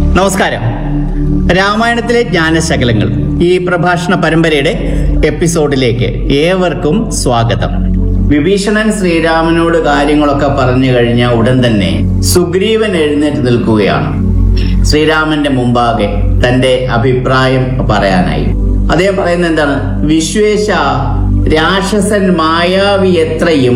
നമസ്കാരം രാമായണത്തിലെ ജ്ഞാനശകലങ്ങൾ ഈ പ്രഭാഷണ പരമ്പരയുടെ എപ്പിസോഡിലേക്ക് ഏവർക്കും സ്വാഗതം വിഭീഷണൻ ശ്രീരാമനോട് കാര്യങ്ങളൊക്കെ പറഞ്ഞു കഴിഞ്ഞ ഉടൻ തന്നെ സുഗ്രീവൻ എഴുന്നേറ്റ് നിൽക്കുകയാണ് ശ്രീരാമന്റെ മുമ്പാകെ തന്റെ അഭിപ്രായം പറയാനായി അദ്ദേഹം പറയുന്നത് എന്താണ് വിശ്വേശ രാക്ഷസൻ മായാവി എത്രയും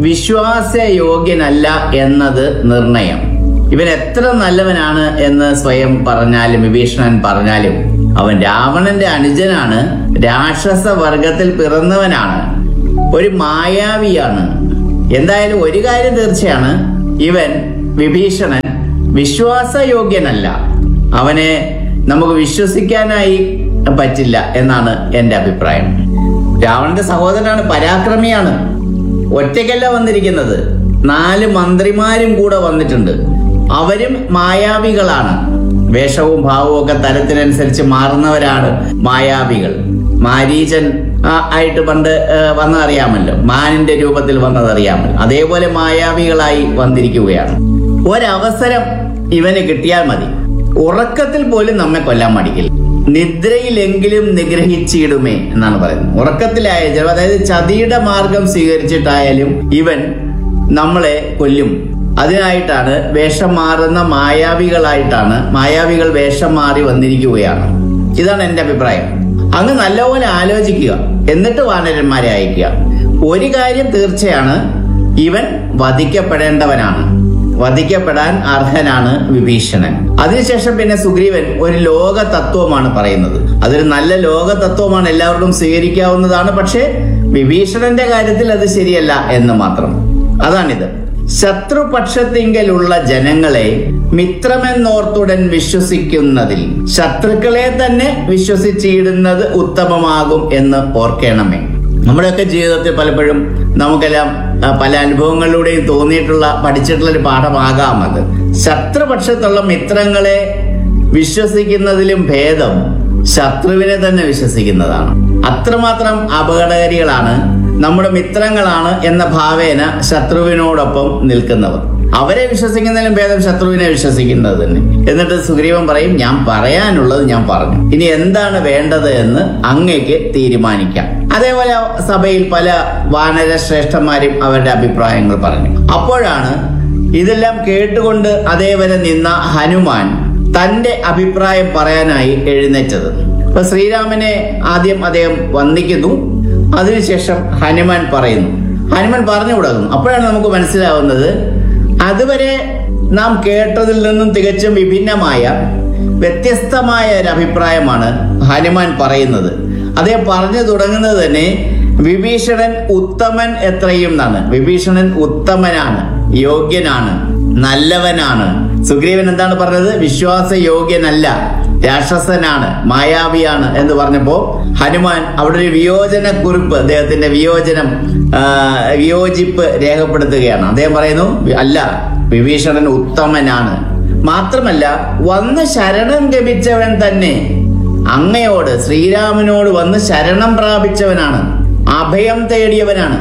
വിശ്വാസയോഗ്യനല്ല എന്നത് നിർണയം ഇവൻ എത്ര നല്ലവനാണ് എന്ന് സ്വയം പറഞ്ഞാലും വിഭീഷണൻ പറഞ്ഞാലും അവൻ രാവണന്റെ അനുജനാണ് രാക്ഷസ വർഗത്തിൽ പിറന്നവനാണ് ഒരു മായാവിയാണ് എന്തായാലും ഒരു കാര്യം തീർച്ചയാണ് ഇവൻ വിഭീഷണൻ വിശ്വാസയോഗ്യനല്ല അവനെ നമുക്ക് വിശ്വസിക്കാനായി പറ്റില്ല എന്നാണ് എന്റെ അഭിപ്രായം രാവണന്റെ സഹോദരനാണ് പരാക്രമിയാണ് ഒറ്റയ്ക്കല്ല വന്നിരിക്കുന്നത് നാല് മന്ത്രിമാരും കൂടെ വന്നിട്ടുണ്ട് അവരും മായാവികളാണ് വേഷവും ഭാവവും ഒക്കെ തരത്തിനനുസരിച്ച് മാറുന്നവരാണ് മായാവികൾ മാരീചൻ ആ, ആയിട്ട് പണ്ട് ആ, വന്നതറിയാമല്ലോ മാനിന്റെ രൂപത്തിൽ വന്നതറിയാമല്ലോ അതേപോലെ മായാവികളായി വന്നിരിക്കുകയാണ് ഒരവസരം ഇവന് കിട്ടിയാൽ മതി ഉറക്കത്തിൽ പോലും നമ്മെ കൊല്ലാൻ മടിക്കില്ല നിദ്രയിലെങ്കിലും നിഗ്രഹിച്ചിടുമേ എന്നാണ് പറയുന്നത് ഉറക്കത്തിലായാലും അതായത് ചതിയുടെ മാർഗം സ്വീകരിച്ചിട്ടായാലും ഇവൻ നമ്മളെ കൊല്ലും അതിനായിട്ടാണ് വേഷം മാറുന്ന മായാവികളായിട്ടാണ് മായാവികൾ വേഷം മാറി വന്നിരിക്കുകയാണ് ഇതാണ് എന്റെ അഭിപ്രായം അങ്ങ് നല്ലപോലെ ആലോചിക്കുക എന്നിട്ട് വാനരന്മാരെ അയക്കുക ഒരു കാര്യം തീർച്ചയാണ് ഇവൻ വധിക്കപ്പെടേണ്ടവനാണ് വധിക്കപ്പെടാൻ അർഹനാണ് വിഭീഷണൻ അതിനുശേഷം പിന്നെ സുഗ്രീവൻ ഒരു ലോക തത്വമാണ് പറയുന്നത് അതൊരു നല്ല ലോക തത്വമാണ് എല്ലാവർക്കും സ്വീകരിക്കാവുന്നതാണ് പക്ഷേ വിഭീഷണന്റെ കാര്യത്തിൽ അത് ശരിയല്ല എന്ന് മാത്രം അതാണിത് ശത്രുപക്ഷത്തിങ്കലുള്ള ജനങ്ങളെ മിത്രമെന്നോർത്തുടൻ വിശ്വസിക്കുന്നതിൽ ശത്രുക്കളെ തന്നെ വിശ്വസിച്ചിടുന്നത് ഉത്തമമാകും എന്ന് ഓർക്കണമേ നമ്മുടെയൊക്കെ ജീവിതത്തിൽ പലപ്പോഴും നമുക്കെല്ലാം ആ, പല അനുഭവങ്ങളിലൂടെയും തോന്നിയിട്ടുള്ള പഠിച്ചിട്ടുള്ള ഒരു പാഠമാകാം അത് ശത്രുപക്ഷത്തുള്ള മിത്രങ്ങളെ വിശ്വസിക്കുന്നതിലും ഭേദം ശത്രുവിനെ തന്നെ വിശ്വസിക്കുന്നതാണ് അത്രമാത്രം അപകടകാരികളാണ് നമ്മുടെ മിത്രങ്ങളാണ് എന്ന ഭാവേന ശത്രുവിനോടൊപ്പം നിൽക്കുന്നവർ അവരെ വിശ്വസിക്കുന്നതിലും ഭേദം ശത്രുവിനെ വിശ്വസിക്കുന്നത് തന്നെ എന്നിട്ട് സുഗ്രീവൻ പറയും ഞാൻ പറയാനുള്ളത് ഞാൻ പറഞ്ഞു ഇനി എന്താണ് വേണ്ടത് എന്ന് അങ്ങേക്ക് തീരുമാനിക്കാം അതേപോലെ സഭയിൽ പല വാനര ശ്രേഷ്ഠന്മാരും അവരുടെ അഭിപ്രായങ്ങൾ പറഞ്ഞു അപ്പോഴാണ് ഇതെല്ലാം കേട്ടുകൊണ്ട് അതേവരെ നിന്ന ഹനുമാൻ തന്റെ അഭിപ്രായം പറയാനായി എഴുന്നേറ്റത് അപ്പൊ ശ്രീരാമനെ ആദ്യം അദ്ദേഹം വന്ദിക്കുന്നു അതിനുശേഷം ഹനുമാൻ പറയുന്നു ഹനുമാൻ പറഞ്ഞു കൊടുക്കുന്നു അപ്പോഴാണ് നമുക്ക് മനസ്സിലാവുന്നത് അതുവരെ നാം കേട്ടതിൽ നിന്നും തികച്ചും വിഭിന്നമായ വ്യത്യസ്തമായ ഒരു അഭിപ്രായമാണ് ഹനുമാൻ പറയുന്നത് അദ്ദേഹം പറഞ്ഞു തുടങ്ങുന്നത് തന്നെ വിഭീഷണൻ ഉത്തമൻ എത്രയും എന്നാണ് വിഭീഷണൻ ഉത്തമനാണ് യോഗ്യനാണ് നല്ലവനാണ് സുഗ്രീവൻ എന്താണ് പറഞ്ഞത് വിശ്വാസയോഗ്യനല്ല രാക്ഷസനാണ് മായാവിയാണ് എന്ന് പറഞ്ഞപ്പോ ഹനുമാൻ അവിടെ ഒരു വിയോജന കുറിപ്പ് അദ്ദേഹത്തിന്റെ വിയോജനം ആ, വിയോജിപ്പ് രേഖപ്പെടുത്തുകയാണ് അദ്ദേഹം പറയുന്നു അല്ല വിഭീഷണൻ ഉത്തമനാണ് മാത്രമല്ല വന്ന് ശരണം ഗമിച്ചവൻ തന്നെ അങ്ങയോട് ശ്രീരാമനോട് വന്ന് ശരണം പ്രാപിച്ചവനാണ് അഭയം തേടിയവനാണ്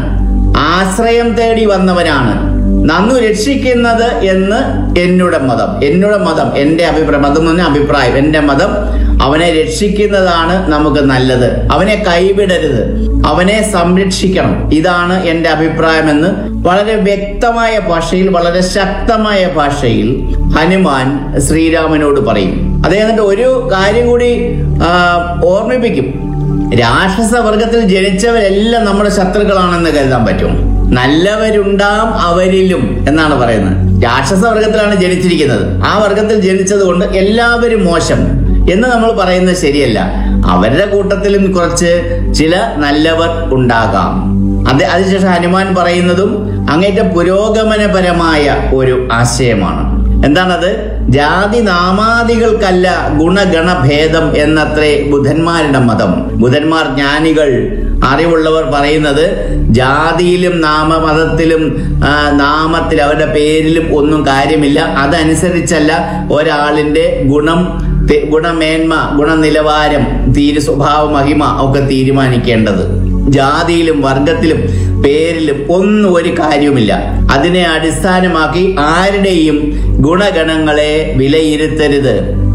ആശ്രയം തേടി വന്നവനാണ് നന്നു രക്ഷിക്കുന്നത് എന്ന് എന്നുടെ മതം എന്നുടെ മതം എന്റെ അഭിപ്രായം മതം എന്ന് പറഞ്ഞാൽ അഭിപ്രായം എന്റെ മതം അവനെ രക്ഷിക്കുന്നതാണ് നമുക്ക് നല്ലത് അവനെ കൈവിടരുത് അവനെ സംരക്ഷിക്കണം ഇതാണ് എന്റെ അഭിപ്രായമെന്ന് വളരെ വ്യക്തമായ ഭാഷയിൽ വളരെ ശക്തമായ ഭാഷയിൽ ഹനുമാൻ ശ്രീരാമനോട് പറയും അദ്ദേഹം എന്നിട്ട് ഒരു കാര്യം കൂടി ആ, ഓർമ്മിപ്പിക്കും രാക്ഷസ വർഗത്തിൽ ജനിച്ചവരെല്ലാം നമ്മുടെ ശത്രുക്കളാണെന്ന് കരുതാൻ പറ്റും നല്ലവരുണ്ടാം അവരിലും എന്നാണ് പറയുന്നത് രാക്ഷസ വർഗത്തിലാണ് ജനിച്ചിരിക്കുന്നത് ആ വർഗത്തിൽ ജനിച്ചത് കൊണ്ട് എല്ലാവരും മോശം എന്ന് നമ്മൾ പറയുന്നത് ശരിയല്ല അവരുടെ കൂട്ടത്തിലും കുറച്ച് ചില നല്ലവർ ഉണ്ടാകാം അത് അതിനുശേഷം ഹനുമാൻ പറയുന്നതും അങ്ങേറ്റ പുരോഗമനപരമായ ഒരു ആശയമാണ് എന്താണത് ജാതി നാമാദികൾക്കല്ല ഗുണഗണഭേദം എന്നത്രേ ബുധന്മാരുടെ മതം ബുധന്മാർ ജ്ഞാനികൾ അറിവുള്ളവർ പറയുന്നത് ജാതിയിലും നാമമതത്തിലും ആ, നാമത്തിൽ അവരുടെ പേരിലും ഒന്നും കാര്യമില്ല അതനുസരിച്ചല്ല ഒരാളിന്റെ ഗുണം തെ- ഗുണമേന്മ ഗുണനിലവാരം തീരു സ്വഭാവ മഹിമ ഒക്കെ തീരുമാനിക്കേണ്ടത് ജാതിയിലും വർഗത്തിലും പേരിലും ഒന്നും ഒരു കാര്യവുമില്ല അതിനെ അടിസ്ഥാനമാക്കി ആരുടെയും ഗുണഗണങ്ങളെ വിലയിരുത്തരുത്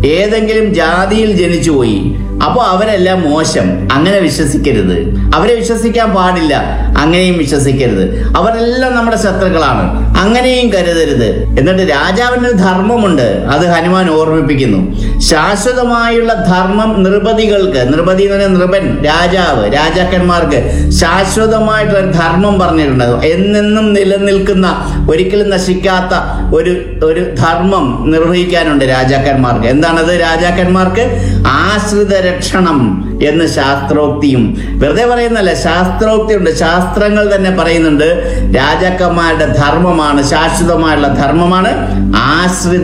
ഏതെങ്കിലും ജാതിയിൽ ജനിച്ചുപോയി അപ്പോൾ അവരെല്ലാം മോശം അങ്ങനെ വിശ്വസിക്കരുത് അവരെ വിശ്വസിക്കാൻ പാടില്ല അങ്ങനെയും വിശ്വസിക്കരുത് അവരെല്ലാം നമ്മുടെ ശത്രുക്കളാണ് അങ്ങനെയും കരുതരുത് എന്നിട്ട് രാജാവിന് ഒരു ധർമ്മമുണ്ട് അത് ഹനുമാൻ ഓർമ്മിപ്പിക്കുന്നു ശാശ്വതമായുള്ള ധർമ്മം നൃപതികൾക്ക് നൃപതി എന്ന് പറഞ്ഞാൽ നൃപൻ രാജാവ് രാജാക്കന്മാർക്ക് ശാശ്വതമായിട്ടുള്ള ധർമ്മം പറഞ്ഞിട്ടുണ്ട് എന്നെന്നും നിലനിൽക്കുന്ന ഒരിക്കലും നശിക്കാത്ത ഒരു ഒരു ധർമ്മം നിർവഹിക്കാനുണ്ട് രാജാക്കന്മാർക്ക് എന്താണത് രാജാക്കന്മാർക്ക് ആശ്രിത രക്ഷണം എന്ന് ശാസ്ത്രോക്തിയും വെറുതെ പറയുന്നല്ല ശാസ്ത്രോക്തിയുണ്ട് ശാസ്ത്രങ്ങൾ തന്നെ പറയുന്നുണ്ട് രാജാക്കന്മാരുടെ ധർമ്മമാണ് ശാശ്വതമായുള്ള ധർമ്മമാണ് ആശ്രിത